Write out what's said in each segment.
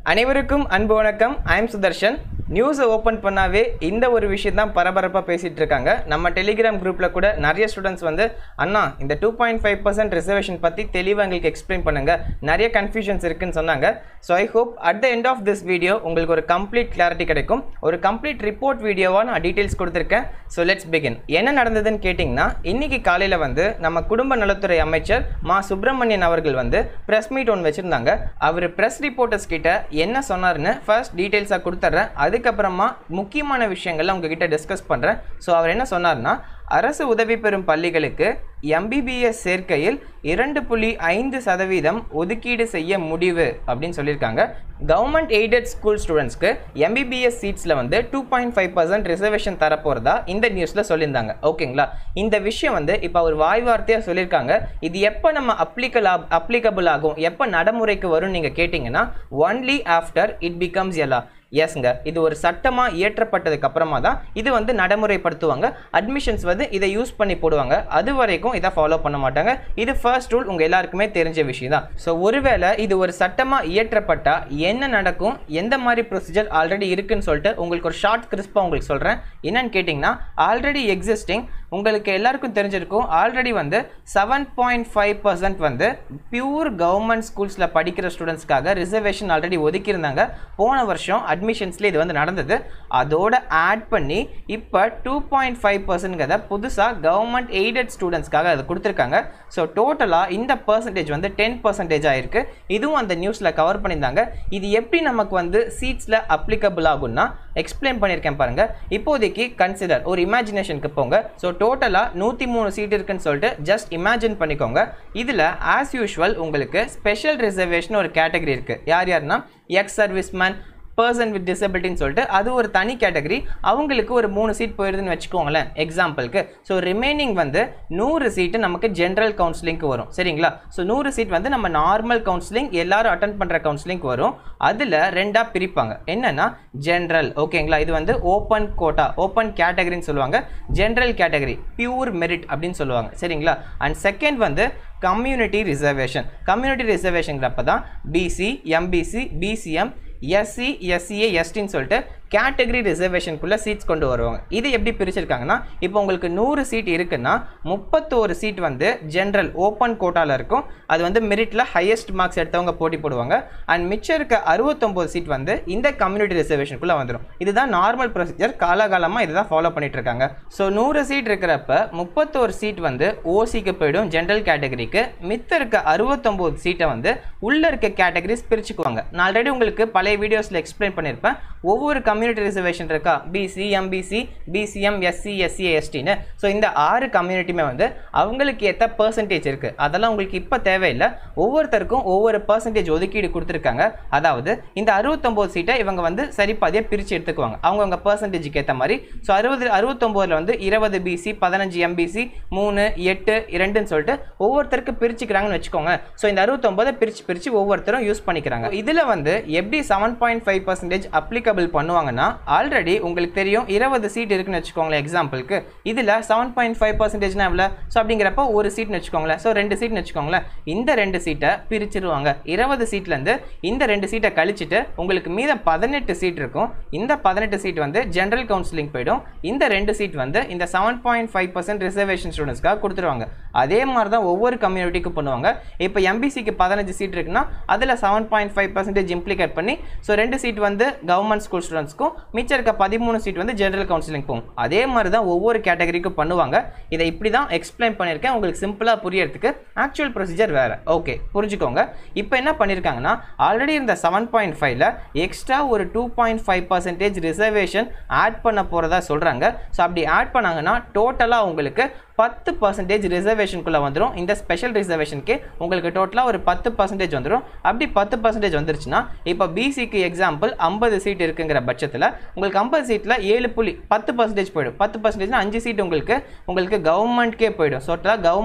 அனைவருக்கும் அன்பு வணக்கம் ஐம் சுதர்ஷன் நியூஸை ஓப்பன் பண்ணாவே இந்த ஒரு விஷயம் தான் பரபரப்பாக பேசிகிட்டு இருக்காங்க நம்ம டெலிகிராம் குரூப்பில் கூட நிறைய ஸ்டூடெண்ட்ஸ் வந்து அண்ணா இந்த two point five percent reservation பற்றி தெளிவாக எங்களுக்கு எக்ஸ்பிளைன் பண்ணுங்க நிறைய கன்ஃபியூஷன்ஸ் இருக்குன்னு சொன்னாங்க so I hope at the end of this video உங்களுக்கு ஒரு கம்ப்ளீட் கிளாரிட்டி கிடைக்கும் ஒரு கம்ப்ளீட் ரிப்போர்ட் வீடியோவாக நான் டீட்டெயில்ஸ் கொடுத்துருக்கேன் ஸோ லெட்ஸ் பிகின் என்ன நடந்ததுன்னு கேட்டிங்கன்னா இன்னைக்கு காலையில் வந்து நம்ம குடும்ப நலத்துறை அமைச்சர் மா சுப்பிரமணியன் அவர்கள் வந்து ப்ரெஸ் மீட் ஒன்று வச்சுருந்தாங்க அவர் ப்ரெஸ் ரிப்போர்ட்டர்ஸ் கிட்ட என்ன சொன்னார்னு ஃபர்ஸ்ட் டீட்டெயில்ஸாக கொடுத்துட்றேன் அதுக்கப்புறமா முக்கியமான விஷயங்கள்ல உங்ககிட்ட டிஸ்கஸ் பண்ணுறேன் ஸோ அவர் என்ன சொன்னார்னா அரசு உதவி பெறும் பள்ளிகளுக்கு எம்பிபிஎஸ் சேர்க்கையில் இரண்டு புள்ளி ஐந்து சதவீதம் ஒதுக்கீடு செய்ய முடிவு அப்படின்னு சொல்லியிருக்காங்க கவர்மெண்ட் எய்டட் ஸ்கூல் ஸ்டூடெண்ட்ஸ்க்கு எம்பிபிஎஸ் சீட்ஸில் வந்து two point five percent reservation தரப்போகிறதா இந்த நியூஸில் சொல்லியிருந்தாங்க ஓகேங்களா இந்த விஷயம் வந்து இப்போ அவர் வாய் வார்த்தையாக சொல்லியிருக்காங்க இது எப்போ நம்ம அப்ளிகல் அப்ளிகபிள் ஆகும் எப்போ நடைமுறைக்கு வரும்னு நீங்கள் கேட்டிங்கன்னா ஒன்லி ஆஃப்டர் இட் பிகம்ஸ் எல்லா எஸ்ங்க இது ஒரு சட்டமாக இயற்றப்பட்டதுக்கு அப்புறமா தான் இது வந்து நடைமுறைப்படுத்துவாங்க அட்மிஷன்ஸ் வந்து இதை யூஸ் பண்ணி போடுவாங்க அது வரைக்கும் இதை ஃபாலோ பண்ண மாட்டாங்க இது ஃபர்ஸ்ட் ரூல் உங்கள் எல்லாருக்குமே தெரிஞ்ச விஷயம் தான் ஸோ ஒருவேளை இது ஒரு சட்டமாக இயற்றப்பட்டா என்ன நடக்கும் எந்த மாதிரி ப்ரொசீஜர் ஆல்ரெடி இருக்குன்னு சொல்லிட்டு உங்களுக்கு ஒரு ஷார்ட் கிறிஸ்பாக உங்களுக்கு சொல்கிறேன் என்னன்னு கேட்டிங்கன்னா ஆல்ரெடி எக்ஸிஸ்டிங் உங்களுக்கு எல்லாருக்கும் தெரிஞ்சிருக்கும் ஆல்ரெடி வந்து செவன் பாயிண்ட் ஃபைவ் பர்சன்ட் வந்து பியூர் கவர்மெண்ட் ஸ்கூல்ஸில் படிக்கிற ஸ்டூடெண்ட்ஸ்க்காக ரிசர்வேஷன் ஆல்ரெடி ஒதுக்கியிருந்தாங்க போன வருஷம் அட்மிஷன்ஸ்லேயே இது வந்து நடந்தது அதோட ஆட் பண்ணி இப்போ டூ பாயிண்ட் ஃபைவ் பர்சன்ட்ங்கிறத புதுசாக கவர்மெண்ட் எய்டட் ஸ்டூடெண்ட்ஸ்க்காக அதை கொடுத்துருக்காங்க ஸோ டோட்டலாக இந்த பர்சன்டேஜ் வந்து டென் பர்சன்டேஜ் ஆயிருக்கு இதுவும் அந்த நியூஸில் கவர் பண்ணியிருந்தாங்க இது எப்படி நமக்கு வந்து சீட்ஸில் அப்ளிகபிள் ஆகும்னா எக்ஸ்பிளைன் பண்ணியிருக்கேன் பாருங்கள் இப்போதைக்கு கன்சிடர் ஒரு இமேஜினேஷனுக்கு போங்க ஸோ டோட்டலாக நூற்றி மூணு சீட் இருக்குன்னு சொல்லிட்டு ஜஸ்ட் இமேஜின் பண்ணிக்கோங்க இதில் ஆஸ் யூஷுவல் உங்களுக்கு ஸ்பெஷல் ரிசர்வேஷன் ஒரு கேட்டகரி இருக்குது யார் யாருன்னா எக்ஸ் சர்வீஸ்மேன் பர்சன் வித் டிசபிலிட்டின்னு சொல்லிட்டு அது ஒரு தனி கேட்டகரி அவங்களுக்கு ஒரு மூணு சீட் போயிடுதுன்னு வச்சுக்கோங்களேன் எக்ஸாம்பிளுக்கு ஸோ ரிமைனிங் வந்து நூறு சீட்டு நமக்கு ஜென்ரல் கவுன்சிலிங்க்கு வரும் சரிங்களா ஸோ நூறு சீட் வந்து நம்ம நார்மல் கவுன்சிலிங் எல்லாரும் அட்டன் பண்ணுற கவுன்சிலிங்க்கு வரும் அதில் ரெண்டாக பிரிப்பாங்க என்னென்னா ஜென்ரல் ஓகேங்களா இது வந்து ஓப்பன் கோட்டா ஓப்பன் கேட்டகரின்னு சொல்லுவாங்க ஜென்ரல் கேட்டகரி பியூர் மெரிட் அப்படின்னு சொல்லுவாங்க சரிங்களா அண்ட் செகண்ட் வந்து கம்யூனிட்டி ரிசர்வேஷன் கம்யூனிட்டி ரிசர்வேஷன்ங்கிறப்ப தான் BC MBC BCM SC SCA எஸ்டின்னு சொல்லிட்டு கேட்டகரி ரிசர்வேஷனுக்குள்ளே சீட்ஸ் கொண்டு வருவாங்க இது எப்படி பிரிச்சிருக்காங்கன்னா இப்போ உங்களுக்கு நூறு சீட் இருக்குன்னா முப்பத்தோரு சீட் வந்து ஜென்ரல் ஓப்பன் கோட்டாவில் இருக்கும் அது வந்து மெரிட்டில் ஹையஸ்ட் மார்க்ஸ் எடுத்தவங்க போட்டி போடுவாங்க அண்ட் மிச்சம் இருக்க அறுபத்தொம்போது சீட் வந்து இந்த கம்யூனிட்டி ரிசர்வேஷனுக்குள்ளே வந்துடும் இதுதான் நார்மல் ப்ரொசீஜர் காலகாலமாக இதை தான் ஃபாலோ பண்ணிட்டு இருக்காங்க ஸோ நூறு சீட் இருக்கிறப்ப முப்பத்தோரு சீட் வந்து ஓசிக்கு போயிடும் ஜென்ரல் கேட்டகரிக்கு மித்த இருக்க அறுபத்தொம்போது சீட்டை வந்து உள்ள இருக்க கேட்டகரிஸ் பிரிச்சுக்குவாங்க நான் ஆல்ரெடி உங்களுக்கு பழைய வீடியோஸில் எக்ஸ்பிளைன் பண்ணியிருப்பேன் ஒவ்வொரு கம்யூனிட்டி ரிசர்வேஷன் இருக்கா BC MBC BCM SC SC எஸ்டின்னு ஸோ இந்த ஆறு கம்யூனிட்டியுமே வந்து அவங்களுக்கு ஏற்ற பர்சன்டேஜ் இருக்குது அதெல்லாம் உங்களுக்கு இப்போ தேவையில்லை ஒவ்வொருத்தருக்கும் ஒவ்வொரு பர்சன்டேஜ் ஒதுக்கீடு கொடுத்துருக்காங்க அதாவது இந்த அறுபத்தொம்போது சீட்டை இவங்க வந்து சரிபாதியாக பிரித்து எடுத்துக்குவாங்க அவங்கவுங்க பர்சன்டேஜுக்கு ஏற்ற மாதிரி ஸோ அறுபது அறுபத்தொம்போதில் வந்து இருபது பிசி பதினஞ்சு எம்பிசி மூணு எட்டு இரண்டுன்னு சொல்லிட்டு ஒவ்வொருத்தருக்கு பிரிச்சுக்கிறாங்கன்னு வச்சுக்கோங்க ஸோ இந்த அறுபத்தொம்போதை பிரித்து பிரித்து ஒவ்வொருத்தரும் யூஸ் பண்ணிக்கிறாங்க இதில் வந்து எப்படி seven point five percentage applicable பண்ணுவாங்கன்னா ஆல்ரெடி உங்களுக்கு தெரியும் இருபது சீட் இருக்குன்னு வச்சுக்கோங்களேன் எக்ஸாம்பிளுக்கு இதில் செவன் பாயிண்ட் ஃபைவ் பர்சன்டேஜ்னா எவ்வளோ ஸோ அப்படிங்கிறப்ப ஒரு சீட்னு வச்சுக்கோங்களேன் ஸோ ரெண்டு சீட்னு வச்சுக்கோங்களேன் இந்த ரெண்டு சீட்டை பிரிச்சிருவாங்க இருபது சீட்லேருந்து இந்த ரெண்டு சீட்டை கழிச்சிட்டு உங்களுக்கு மீதம் பதினெட்டு சீட் இருக்கும் இந்த பதினெட்டு சீட் வந்து ஜென்ரல் கவுன்சிலிங் போயிடும் இந்த ரெண்டு சீட் வந்து இந்த seven point five percent reservation ஸ்டூடெண்ட்ஸ்க்காக கொடுத்துருவாங்க அதே மாதிரி தான் ஒவ்வொரு கம்யூனிட்டிக்கும் பண்ணுவாங்க இப்போ எம்பிசிக்கு பதினஞ்சு சீட் இருக்குன்னா அதில் seven point five percentage implicate பண்ணி ஸோ ரெண்டு சீட் வந்து கவர்மெண்ட் ஸ்கூல் ஸ்டூடெண்ட்ஸ்க்கும் மிச்சம் இருக்க பதிமூணு சீட் வந்து ஜென்ரல் கவுன்சிலிங் போகும் அதே மாதிரி தான் ஒவ்வொரு கேட்டகரிக்கும் பண்ணுவாங்க இதை இப்படி தான் எக்ஸ்பிளைன் பண்ணியிருக்கேன் உங்களுக்கு சிம்பிளாக புரியறதுக்கு ஆக்சுவல் ப்ரொசீஜர் வேறு ஓகே புரிஞ்சுக்கோங்க இப்போ என்ன பண்ணியிருக்காங்கன்னா ஆல்ரெடி இந்த செவன் பாயிண்ட் ஃபைவ்ல எக்ஸ்ட்ரா ஒரு two point five percentage reservation add பண்ண போகிறதா சொல்கிறாங்க ஸோ அப்படி ஆட் பண்ணாங்கன்னா டோட்டலாக உங்களுக்கு பத்து பர்சன்டேஜ் ரிசர்வேஷனுக்குள்ளே வந்துடும் இந்த ஸ்பெஷல் ரிசர்வேஷனுக்கு உங்களுக்கு டோட்டலாக ஒரு பத்து பர்சன்டேஜ் வந்துடும் அப்படி பத்து பர்சன்டேஜ் வந்துருச்சுன்னா இப்போ பிசிக்கு எக்ஸாம்பிள் ஐம்பது சீட் இருக்குங்கிற பட்சத்தில் உங்களுக்கு ஐம்பது சீட்டில் ஏழு புள்ளி பத்து பர்சன்டேஜ் போயிடும் பத்து பர்சன்டேஜ்னா அஞ்சு சீட் உங்களுக்கு உங்களுக்கு கவர்மெண்ட்கே போயிடும் ஸோ டோட்டலாக government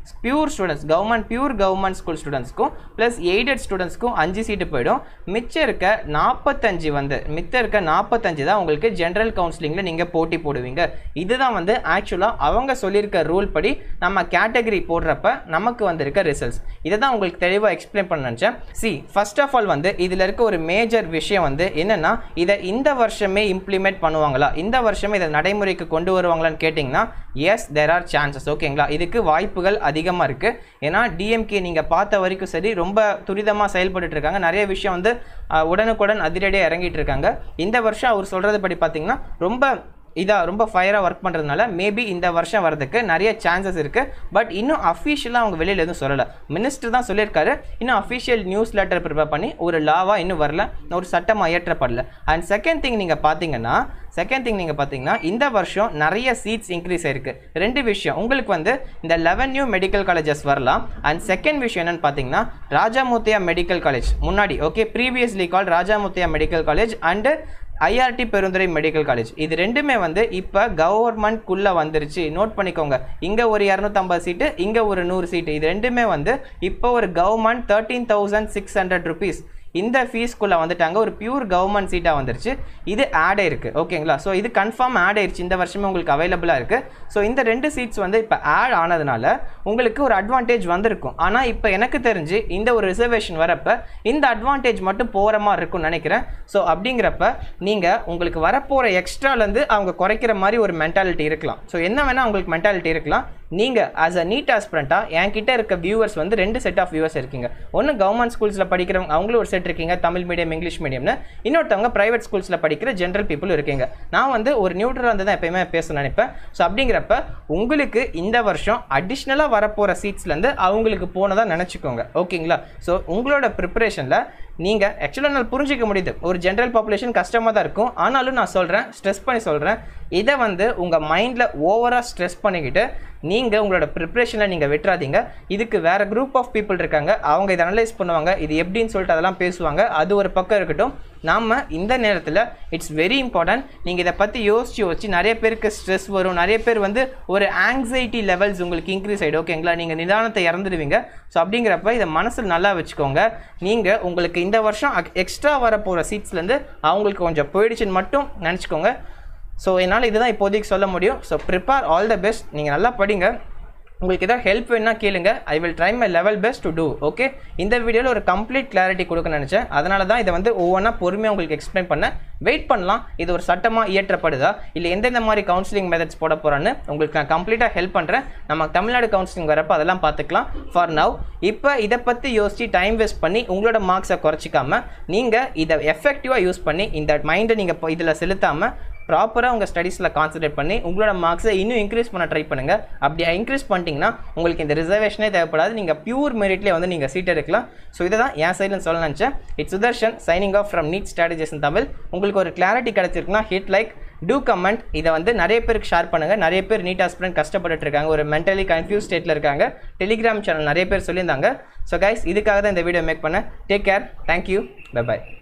pure students government pure government school ஸ்டூடெண்ட்ஸ்க்கும் ப்ளஸ் எய்டட் ஸ்டூடெண்ட்ஸ்க்கும் அஞ்சு சீட்டு போயிடும் மிச்சம் இருக்க நாற்பத்தஞ்சு வந்து மிச்சம் இருக்க நாற்பத்தஞ்சு தான் உங்களுக்கு ஜென்ரல் கவுன்சிலிங்கில் நீங்கள் போட்டி போடுவீங்க இதுதான் வந்து ஆக்சுவலாக அவங்க சொல்லியிருக்க ரூல் படி நம்ம கேட்டகரி போடுறப்ப நமக்கு வந்திருக்க ரிசல்ட்ஸ் இதை தான் உங்களுக்கு தெளிவாக எக்ஸ்பிளைன் பண்ண நினச்சேன் சி ஃபர்ஸ்ட் ஆஃப் ஆல் வந்து இதில் இருக்க ஒரு மேஜர் விஷயம் வந்து என்னென்னா இதை இந்த வருஷமே இம்ப்ளிமெண்ட் பண்ணுவாங்களா இந்த வருஷமே இதை நடைமுறைக்கு கொண்டு வருவாங்களான்னு கேட்டிங்கன்னா எஸ் தேர் ஆர் சான்சஸ் ஓகேங்களா இதுக்கு வாய்ப்புகள் அதிகமாக இருக்குது ஏன்னா டிஎம்கே நீங்கள் பார்த்த வரைக்கும் சரி ரொம்ப துரிதமாக செயல்பட்டு இருக்காங்க நிறைய விஷயம் வந்து அஹ், உடனுக்குடன் அதிரடியாக இறங்கிட்டு இருக்காங்க இந்த வருஷம் அவர் சொல்கிறது படி பார்த்தீங்கன்னா ரொம்ப இதாக ரொம்ப ஃபயராக ஒர்க் பண்ணுறதுனால மேபி இந்த வருஷம் வரதுக்கு நிறைய சான்சஸ் இருக்குது பட் இன்னும் அஃபிஷியலாக அவங்க வெளியில் எதுவும் சொல்லலை மினிஸ்டர் தான் சொல்லியிருக்காரு இன்னும் அஃபிஷியல் நியூஸ் லெட்டர் ப்ரிப்பேர் பண்ணி ஒரு லாவாக இன்னும் வரல ஒரு சட்டமாக இயற்றப்படல அண்ட் செகண்ட் திங் நீங்கள் பார்த்தீங்கன்னா செகண்ட் திங் நீங்கள் பார்த்தீங்கன்னா இந்த வருஷம் நிறைய சீட்ஸ் இன்க்ரீஸ் ஆயிருக்கு ரெண்டு விஷயம் உங்களுக்கு வந்து இந்த லெவன் நியூ மெடிக்கல் காலேஜஸ் வரலாம் அண்ட் செகண்ட் விஷயம் என்னன்னு பார்த்தீங்கன்னா ராஜாமுத்தையா மெடிக்கல் காலேஜ் முன்னாடி okay previously call Rajamuthiah medical college and IRT Perundurai medical college இது ரெண்டுமே வந்து இப்போ கவர்மெண்ட்குள்ளே வந்துருச்சு நோட் பண்ணிக்கோங்க இங்கே ஒரு இரநூத்தம்பது சீட்டு இங்கே ஒரு நூறு சீட்டு இது ரெண்டுமே வந்து இப்போ ஒரு government thirteen thousand six hundred rupees இந்த ஃபீஸ்க்குள்ளே வந்துட்டாங்க ஒரு பியூர் கவர்மெண்ட் சீட்டாக வந்துருச்சு இது ஆட் ஆயிருக்கு ஓகேங்களா ஸோ இது கன்ஃபார்ம் ஆட் ஆயிருச்சு இந்த வருஷமே உங்களுக்கு அவைலபிளாக இருக்குது ஸோ இந்த ரெண்டு சீட்ஸ் வந்து இப்போ ஆட் ஆனதுனால உங்களுக்கு ஒரு அட்வான்டேஜ் வந்திருக்கும் ஆனால் இப்போ எனக்கு தெரிஞ்சு இந்த ஒரு ரிசர்வேஷன் வரப்ப இந்த அட்வான்டேஜ் மட்டும் போகிற மாதிரி இருக்கும்னு நினைக்கிறேன் ஸோ அப்படிங்கிறப்ப நீங்கள் உங்களுக்கு வரப்போகிற எக்ஸ்ட்ராலேருந்து அவங்க குறைக்கிற மாதிரி ஒரு மென்டாலிட்டி இருக்கலாம் ஸோ என்ன வேணால் உங்களுக்கு மென்டாலிட்டி இருக்கலாம் நீங்கள் ஆஸ் அ நீட் ஆஸ்பிரண்ட்டாக என்கிட்ட இருக்க வியூவர்ஸ் வந்து ரெண்டு செட் ஆஃப் வியூவர்ஸ் இருக்கீங்க ஒன்று கவர்மெண்ட் ஸ்கூல்ஸில் படிக்கிறவங்க அவங்களும் ஒரு செட் இருக்கீங்க தமிழ் மீடியம் இங்கிலீஷ் மீடியம்னு இன்னொருத்தவங்க ப்ரைவேட் ஸ்கூல்ஸில் படிக்கிற ஜென்ரல் பீப்புள் இருக்கீங்க நான் வந்து ஒரு நியூட்ரலாக இருந்து தான் எப்பயுமே பேச நினைப்பேன் ஸோ அப்படிங்கிறப்ப உங்களுக்கு இந்த வருஷம் அடிஷ்னலாக வரப்போகிற சீட்ஸ்லேருந்து அவங்களுக்கு போனதாக நினச்சிக்கோங்க ஓகேங்களா ஸோ உங்களோட ப்ரிப்பரேஷனில் நீங்கள் ஆக்சுவலாக நான் புரிஞ்சிக்க முடியுது ஒரு ஜென்ரல் பாப்புலேஷன் கஷ்டமாக தான் இருக்கும் ஆனாலும் நான் சொல்கிறேன் ஸ்ட்ரெஸ் பண்ணி சொல்கிறேன் இதை வந்து உங்கள் மைண்டில் ஓவராக ஸ்ட்ரெஸ் பண்ணிக்கிட்டு நீங்கள் உங்களோட ப்ரிப்ரேஷனில் நீங்கள் விட்டுறாதீங்க இதுக்கு வேறு குரூப் ஆஃப் பீப்புள் இருக்காங்க அவங்க இதை அனலைஸ் பண்ணுவாங்க இது எப்படின்னு சொல்லிட்டு அதெல்லாம் பேசுவாங்க அது ஒரு பக்கம் இருக்கட்டும் நாம் இந்த நேரத்தில் இட்ஸ் வெரி இம்பார்ட்டன்ட் நீங்கள் இதை பற்றி யோசிச்சு யோசிச்சு நிறைய பேருக்கு ஸ்ட்ரெஸ் வரும் நிறைய பேர் வந்து ஒரு ஆங்ஸைட்டி லெவல்ஸ் உங்களுக்கு இன்க்ரீஸ் ஆகிடும் ஓகேங்களா நீங்கள் நிதானத்தை இறந்துடுவீங்க ஸோ அப்படிங்கிறப்ப இதை மனசில் நல்லா வச்சுக்கோங்க நீங்கள் உங்களுக்கு இந்த வருஷம் எக்ஸ்ட்ரா வர போகிற சீட்ஸ்லேருந்து அவங்களுக்கு கொஞ்சம் போயிடுச்சுன்னு மட்டும் நினச்சிக்கோங்க ஸோ என்னால் இதுதான் இப்போதைக்கு சொல்ல முடியும் so prepare all the best நீங்கள் நல்லா படிங்க உங்களுக்கு ஏதாவது ஹெல்ப் வேணும்னா கேளுங்க I will try my level best to do okay இந்த வீடியோவில் ஒரு கம்ப்ளீட் கிளாரிட்டி கொடுக்க நினச்சேன் அதனால தான் இதை வந்து ஒவ்வொன்றா பொறுமையாக உங்களுக்கு எக்ஸ்பிளைன் பண்ணேன் வெயிட் பண்ணலாம் இது ஒரு சட்டமாக இயற்றப்படுதா இல்லை எந்தெந்த மாதிரி கவுன்சிலிங் மெத்தட்ஸ் போட போகிறான்னு உங்களுக்கு நான் கம்ப்ளீட்டாக ஹெல்ப் பண்ணுறேன் நம்ம தமிழ்நாடு கவுன்சிலிங் வரப்போ அதெல்லாம் பார்த்துக்கலாம் ஃபார் நவ் இப்போ இதை பற்றி யோசிச்சு டைம் வேஸ்ட் பண்ணி உங்களோட மார்க்ஸை குறைச்சிக்காம நீங்கள் இதை எஃபெக்டிவாக யூஸ் பண்ணி இந்த மைண்டை நீங்கள் இதில் செலுத்தாமல் ப்ராப்பராக உங்கள் ஸ்டடீஸில் கான்சன்ட்ரேட் பண்ணி உங்களோட மார்க்ஸை இன்னும் இன்க்ரீஸ் பண்ண ட்ரை பண்ணுங்கள் அப்படி இன்க்ரீஸ் பண்ணிட்டீங்கன்னா உங்களுக்கு இந்த ரிசர்வேஷனே தேவைப்படாது நீங்கள் பியூர் மெரிட்லேயே வந்து நீங்கள் சீட் எடுக்கலாம் ஸோ இதை தான் என் சைடில் சொல்ல நினச்சேன் it's Sudarshan signing off from NEET strategies in Tamil உங்களுக்கு ஒரு கிளாரிட்டி கிடச்சிருக்குன்னா ஹிட் லைக் டூ கமெண்ட் இதை வந்து நிறைய பேருக்கு ஷேர் பண்ணுங்கள் நிறைய பேர் நீட் ஆஸ்பிரண்ட் கஷ்டப்பட்டுட்டு இருக்காங்க ஒரு மென்டலி கன்ஃபியூஸ் ஸ்டேட்டில் இருக்காங்க டெலிகிராம் சேனல் நிறைய பேர் சொல்லியிருந்தாங்க ஸோ கைஸ் இதுக்காக தான் இந்த வீடியோ மேக் பண்ணேன் டேக் கேர் தேங்க்யூ பை பாய்